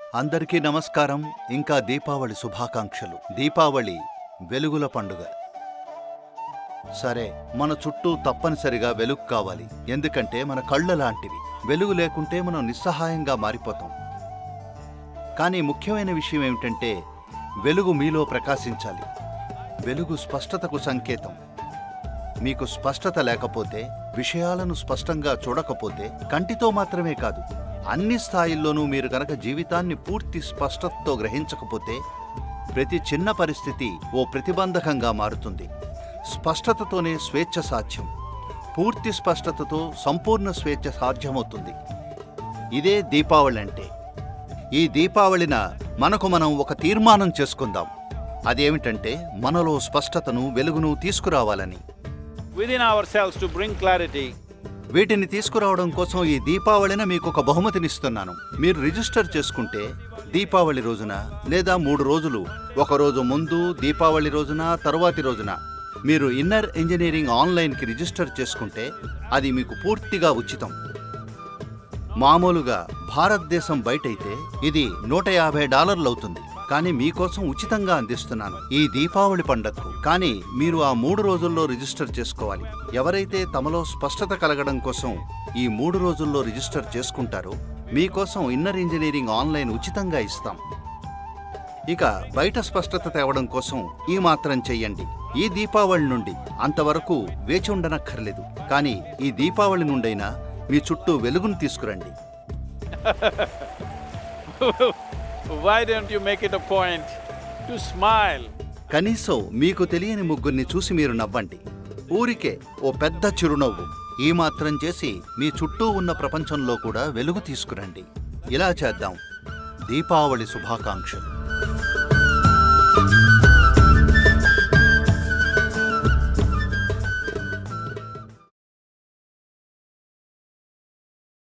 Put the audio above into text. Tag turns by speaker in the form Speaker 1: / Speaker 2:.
Speaker 1: అందరికీ నమస్కారం ఇంకా దీపావళి శుభాకాంక్షలు దీపావళి వెలుగుల పండుగ సరే మన చుట్టూ తప్పనిసరిగా వెలుగు కావాలి ఎందుకంటే మన కళ్ళ లాంటివి వెలుగు లేకుంటే మనం నిస్సహాయంగా మారిపోతాం కానీ ముఖ్యమైన విషయం ఏమిటంటే వెలుగు మీలో ప్రకాశించాలి వెలుగు స్పష్టతకు సంకేతం మీకు స్పష్టత లేకపోతే విషయాలను స్పష్టంగా చూడకపోతే కంటితో మాత్రమే కాదు అన్ని స్థాయిల్లోనూ మీరు గనక జీవితాన్ని పూర్తి స్పష్టతతో గ్రహించకపోతే ప్రతి చిన్న పరిస్థితి ఓ ప్రతిబంధకంగా మారుతుంది స్పష్టతతోనే స్వేచ్ఛ సాధ్యం పూర్తి స్పష్టతతో సంపూర్ణ స్వేచ్ఛ సాధ్యమవుతుంది ఇదే దీపావళి అంటే ఈ దీపావళిన మనకు మనం ఒక తీర్మానం చేసుకుందాం అదేమిటంటే మనలో స్పష్టతను వెలుగును తీసుకురావాలని
Speaker 2: within ourselves to bring clarity.
Speaker 1: వీటిని తీసుకురావడం కోసం ఈ దీపావళిన మీకు ఒక బహుమతినిస్తున్నాను మీరు రిజిస్టర్ చేసుకుంటే దీపావళి రోజున లేదా మూడు రోజులు ఒక రోజు ముందు దీపావళి రోజున తరువాతి రోజున మీరు ఇన్నర్ ఇంజనీరింగ్ ఆన్లైన్కి రిజిస్టర్ చేసుకుంటే అది మీకు పూర్తిగా ఉచితం మామూలుగా భారతదేశం బయటైతే ఇది నూట యాభై డాలర్లు అవుతుంది కానీ మీకోసం ఉచితంగా అందిస్తున్నాను ఈ దీపావళి పండగకు కానీ మీరు ఆ మూడు రోజుల్లో రిజిస్టర్ చేసుకోవాలి ఎవరైతే తమలో స్పష్టత కలగడం కోసం ఈ మూడు రోజుల్లో రిజిస్టర్ చేసుకుంటారో మీకోసం ఇన్నర్ ఇంజనీరింగ్ ఆన్లైన్ ఉచితంగా ఇస్తాం ఇక బయట స్పష్టత తేవడం కోసం ఈ మాత్రం చెయ్యండి ఈ దీపావళి నుండి అంతవరకు వేచి ఉండనక్కర్లేదు కానీ ఈ దీపావళి నుండైనా మీ చుట్టూ వెలుగును తీసుకురండి
Speaker 2: Why don't you make it a point to smile?
Speaker 1: కనీసం మీకు తెలియని ముగ్గురిని చూసి మీరు నవ్వండి ఊరికే ఓ పెద్ద చిరునవ్వు ఈ మాత్రం చేసి మీ చుట్టూ ఉన్న ప్రపంచంలో కూడా వెలుగు తీసుకురండి ఇలా చేద్దాం దీపావళి శుభాకాంక్షలు